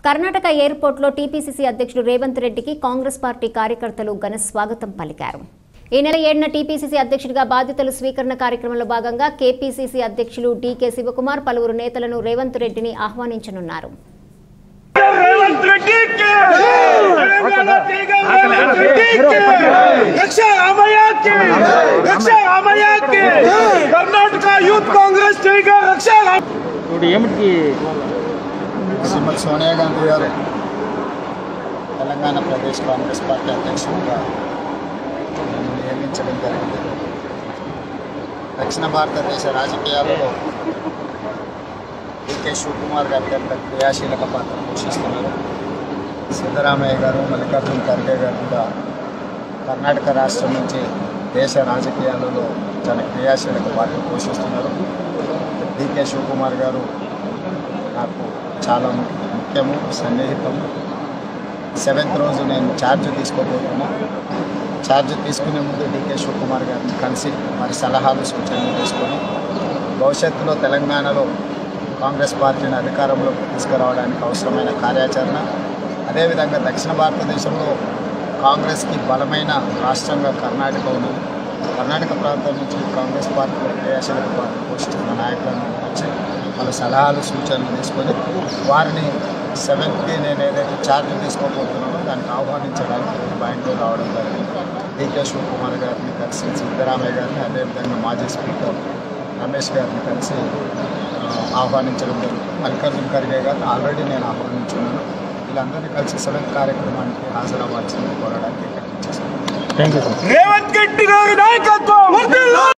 కర్ణాటక ఎయిర్పోర్ట్లో టీపీసీసీ అధ్యక్షుడు రేవంత్ రెడ్డికి కాంగ్రెస్ పార్టీ కార్యకర్తలు ఘన స్వాగతం పలికారు ఈ నెల ఏడున టీపీసీసీ అధ్యక్షుడిగా బాధ్యతలు స్వీకరణ కార్యక్రమంలో భాగంగా కేపీసీసీ అధ్యక్షులు డీకే శివకుమార్ పలువురు నేతలను రేవంత్ రెడ్డిని ఆహ్వానించనున్నారు రేవంత్ రెడ్డికి తెలంగాణ తీగ రేవంత్ రెడ్డికి రక్ష రామయ్యకి రక్ష రామయ్యకి కర్ణాటక యూత్ కాంగ్రెస్ తీగ రక్ష రామ- ఇప్పుడు ఏమిటికి శ్రీమతి సోనియా గాంధీ గారు తెలంగాణ ప్రదేశ్ కాంగ్రెస్ పార్టీ అధ్యక్షుడిగా నన్ను నియమించడం జరిగింది దక్షిణ భారతదేశ రాజకీయాలలో డికే శివకుమార్ గారు అత్యంత క్రియాశీలక పాత్ర పోషిస్తున్నారు సిద్ధరామయ్య గారు మల్లికార్జున ఖర్గే గారు కూడా కర్ణాటక రాష్ట్రం నుంచి దేశ రాజకీయాలలో చాలా క్రియాశీలక పాత్ర పోషిస్తున్నారు డికే శివకుమార్ గారు నాకు చాలా ముఖ్యము సన్నిహితము సెవెంత్ రోజు నేను ఛార్జ్ తీసుకోబోతున్నా ఛార్జ్ తీసుకునే ముందు డికే శివకుమార్ గారిని కలిసి వారి సలహాలు సూచనలు తీసుకొని భవిష్యత్తులో తెలంగాణలో కాంగ్రెస్ పార్టీని అధికారంలోకి తీసుకురావడానికి అవసరమైన కార్యాచరణ అదేవిధంగా దక్షిణ భారతదేశంలో కాంగ్రెస్కి బలమైన రాష్ట్రంగా కర్ణాటక ఉన్నది కర్ణాటక ప్రాంతం నుంచి కాంగ్రెస్ పార్టీలో క్రియాశీలక పాత్ర పోషిస్తున్న నాయకులను వచ్చి వాళ్ళ సలహాలు సూచనలు తీసుకొని వారిని సెవెంత్కి నేను ఏదైతే ఛార్జ్ తీసుకోబోతున్నానో దానికి ఆహ్వానించడానికి బెంగళూరు రావడం జరిగింది డికే శివకుమార్ గారిని కలిసి సిద్ధరామయ్య గారిని అదేవిధంగా మాజీ స్పీకర్ రమేష్ గారిని కలిసి ఆ, ఆహ్వానించడం జరిగింది మల్లికార్జున ఖర్గే గారిని ఆల్రెడీ నేను ఆహ్వానించున్నాను వీళ్ళందరినీ కలిసి సెవెంత్ కార్యక్రమానికి హాజరవ్వాల్సింది కోరడానికి ఇక్కడికి వచ్చేసాను thank you sir Revanth Reddy గారి నాయకత్వం